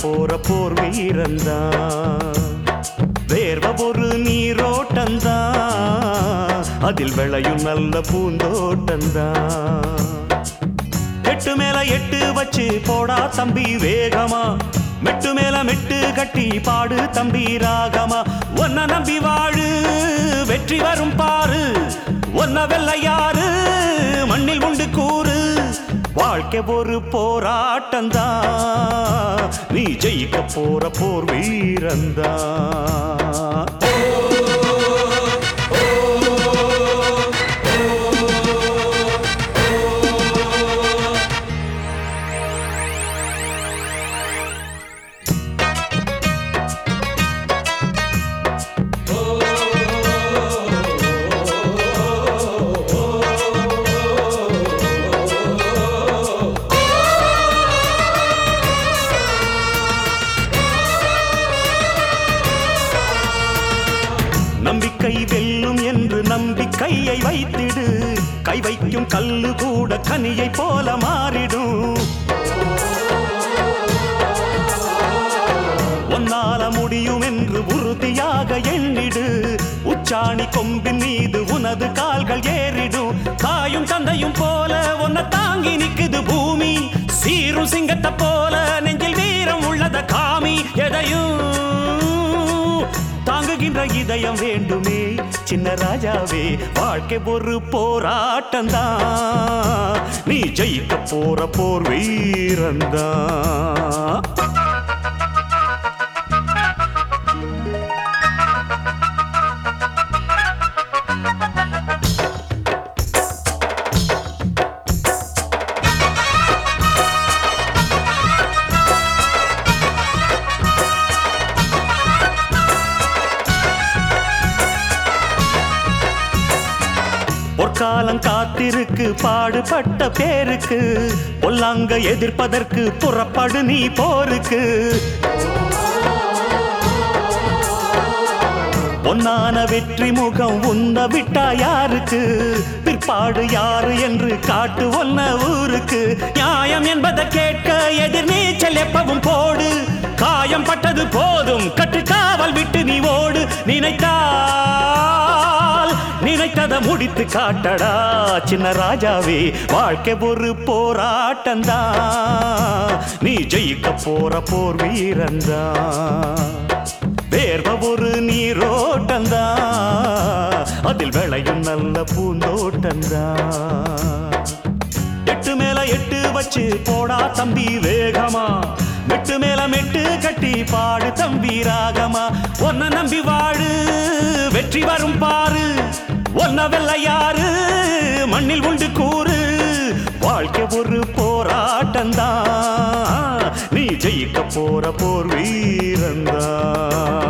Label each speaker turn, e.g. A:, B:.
A: போற போர் வீரந்தான் வேர்வ ஒரு நீரோட்டந்தான் அதில் விளையும் நல்ல பூந்தோட்டந்தான் எட்டு மேல எட்டு வச்சு போடா தம்பி வேகமா மெட்டு மேல மெட்டு கட்டி பாடு தம்பி ராகமா ஒன்ன நம்பி வாழு வெற்றி வரும் பாரு ஒன்ன வெள்ளையாரு மண்ணில் உண்டு கூறு வாழ்க்கை ஒரு போராட்டம்தான் நீ ஜெயிக்க போற போர் வீரந்தான் நம்பிக்கை வெல்லும் என்று நம்பிக்கையை வைத்திடு கை வைக்கும் கல்லு கூட கனியை போல மாறிடும் உன்னால முடியும் என்று உறுதியாக எண்ணிடு உச்சாணி கொம்பின் மீது உனது கால்கள் ஏறிடும் தாயும் தந்தையும் போல உன்னை தாங்கி நிக்குது பூமி சீரும் சிங்கத்தை போல நெஞ்சில் வீரம் உள்ளத காமி எதையும் தாங்குகின்ற இதயம் வேண்டுமே சின்ன ராஜாவே வாழ்க்கை ஒரு போராட்டம்தான் நீ ஜெயிக்க போற போர் வீரந்தான் பொற்காலம் காத்திருக்கு பாடுபட்ட பேருக்கு பொல்லாங்க எதிர்ப்பதற்கு புறப்படு நீ போருக்கு பொன்னான வெற்றி முகம் உன்ன விட்டா யாருக்கு பிற்பாடு யாரு என்று காட்டு ஒன்ன ஊருக்கு நியாயம் என்பதை கேட்க எதிர் நீச்சல் எப்பவும் போடு காயம் பட்டது போதும் கட்டு காவல் விட்டு நீ ஓடு நினைத்தால் நினைத்ததை முடித்து காட்டடா சின்ன ராஜாவே வாழ்க்கை ஒரு போராட்டம்தான் நீ ஜெயிக்க போற போர் வீரந்தான் வேர்வ ஒரு நீரோட்டந்தான் அதில் விளையும் நல்ல பூந்தோட்டந்தான் எட்டு மேல எட்டு வச்சு போடா தம்பி வேகமா மெட்டு மேல மெட்டு கட்டி பாடு தம்பி ராகமா ஒன்ன நம்பி வாழு வெற்றி வரும் பாரு ஒன்ன வெள்ளையாரு மண்ணில் உண்டு கூறு வாழ்க்கை ஒரு போராட்டம்தான் நீ ஜெயிக்க போற போர் வீரந்தான்